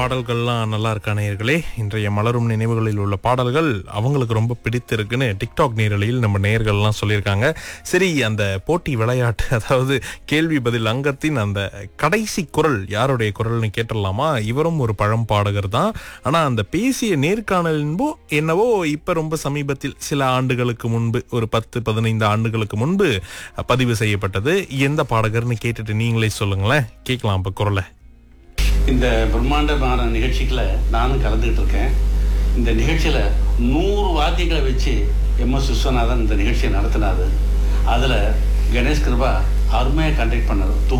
பாடல்கள்லாம் நல்லா இருக்கா நேயர்களே இன்றைய மலரும் நினைவுகளில் உள்ள பாடல்கள் அவங்களுக்கு ரொம்ப பிடித்திருக்குன்னு டிக்டாக் நேரலையில் நம்ம நேயர்கள்லாம் சொல்லியிருக்காங்க சரி அந்த போட்டி விளையாட்டு அதாவது கேள்வி பதில் அங்கத்தின் அந்த கடைசி குரல் யாருடைய குரல்னு கேட்டுடலாமா இவரும் ஒரு பழம் பாடகர் தான் ஆனா அந்த பேசிய நேர்காணல் என்போ என்னவோ இப்ப ரொம்ப சமீபத்தில் சில ஆண்டுகளுக்கு முன்பு ஒரு பத்து பதினைந்து ஆண்டுகளுக்கு முன்பு பதிவு செய்யப்பட்டது எந்த பாடகர்னு கேட்டுட்டு நீங்களே சொல்லுங்களேன் கேட்கலாம் இப்ப குரலை இந்த பிரம்மாண்டமான நிகழ்ச்சிகளை நானும் கலந்துக்கிட்டு இருக்கேன் இந்த நிகழ்ச்சியில் நூறு வாத்தியங்களை வச்சு எம் எஸ் விஸ்வநாதன் இந்த நிகழ்ச்சியை நடத்தினாரு அதில் கணேஷ் கிருபா அருமையாக கண்டக்ட் பண்ணார்